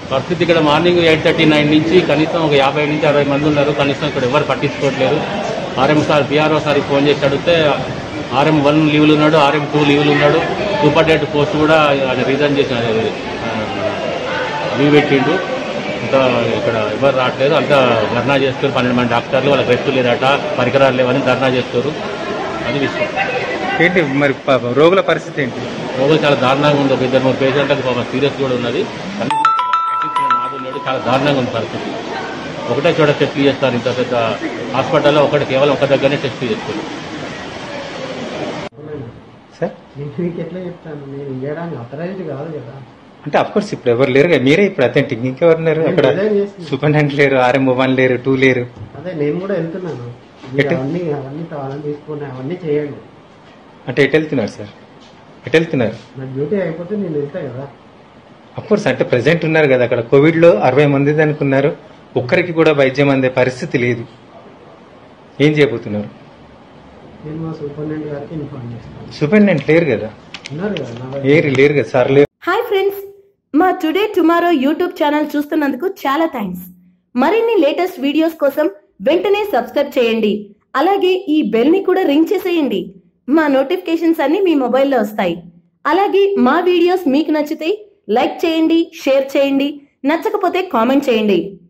పరిస్థితి ఇక్కడ morning eight thirty nine నుంచి కనీసం ఒక యాభై నుంచి అరవై మంది ఉన్నారు కనీసం ఇక్కడ ఎవరు పట్టించుకోవట్లేదు ఆర్ఎం సార్ పిఆర్ఓ సార్కి ఫోన్ చేసి అడిగితే ఆర్ఎం వన్ లీవ్లు ఉన్నాడు ఆర్ఎం టూ లీవ్లు ఉన్నాడు సూపరింటెండెంట్ పోస్ట్ కూడా ఆయన రిజైన్ చేసిన లీవ్ పెట్టిండు ఇంకా ఇక్కడ ఎవరు రావట్లేదు అంతా ధర్నా చేస్తారు పన్నెండు మంది డాక్టర్లు వాళ్ళకి రెస్ట్ లేదట పరికరాలు లేవని ధర్నా చేస్తారు అది విషయం ఏంటి మరి పాపం రోగుల పరిస్థితి ఏంటి రోగులు చాలా దారుణంగా ఉంది ఒక ఇద్దరు మూడు పేషెంట్లకు పాపం సీరియస్ కూడా ఉన్నది కనీసం పట్టించుకునే నాదులు లేడు చాలా దారుణంగా ఉంది పరిస్థితి ఒకటే చోట టెస్ట్ చేస్తారు ఇంత పెద్ద హాస్పిటల్లో ఒకటి కేవలం ఒక దగ్గరనే టెస్ట్ చేస్తారు సార్ నేను మీకు ఎట్లా చెప్తాను నేను ఇవ్వడానికి అథరైజ్డ్ కాదు కదా అంటే అఫ్ కోర్స్ ఇప్పుడు ఎవరు లేరు కదా, మీరే ఇప్పుడు అథెంటిక్ ఇంకెవరు లేరు నేను అక్కడ డిజైన్ చేసిన. సూపరింటెండెంట్ లేరు ఆర్ఎం వన్ లేరు టూ లేరు అదే నేను కూడా వెళ్తున్నాను మీరు ఎటు? అవన్నీ అవన్నీ వాళ్ళని తీసుకుని అవన్నీ చేయండి అంటే ఎటు వెళ్తున్నారు సార్ ఎటు వెళ్తున్నారు నా డ్యూటీ అయిపోతే నేను వెళ్తా కదా అఫ్ కోర్స్ అంటే ప్రెసెంట్ ఉన్నారు కదా అక్కడ కోవిడ్ లో అరవై మంది అనుకున్నారు ఒక్కరికి కూడా వైద్యం అందే పరిస్థితి లేదు ఏం చేయబోతున్నారు నేను మా సూపరింటెండెంట్ గారికి ఇన్ఫార్మ్ చేస్తాను సూపరింటెండెంట్ లేరు కదా ఉన్నారు కదా నా వైపు. లేరు లేరు కదా సార్ లేరు హాయ్ ఫ్రెండ్స్ మా టుడే టుమారో యూట్యూబ్ ఛానల్ చూస్తున్నందుకు చాలా థ్యాంక్స్ మరిన్ని లేటెస్ట్ వీడియోస్ కోసం వెంటనే సబ్స్క్రైబ్ చేయండి అలాగే ఈ బెల్ ని కూడా రింగ్ చేసేయండి మా నోటిఫికేషన్స్ అన్ని మీ మొబైల్లో వస్తాయి అలాగే మా వీడియోస్ మీకు నచ్చితే లైక్ చేయండి షేర్ చేయండి నచ్చకపోతే కామెంట్ చేయండి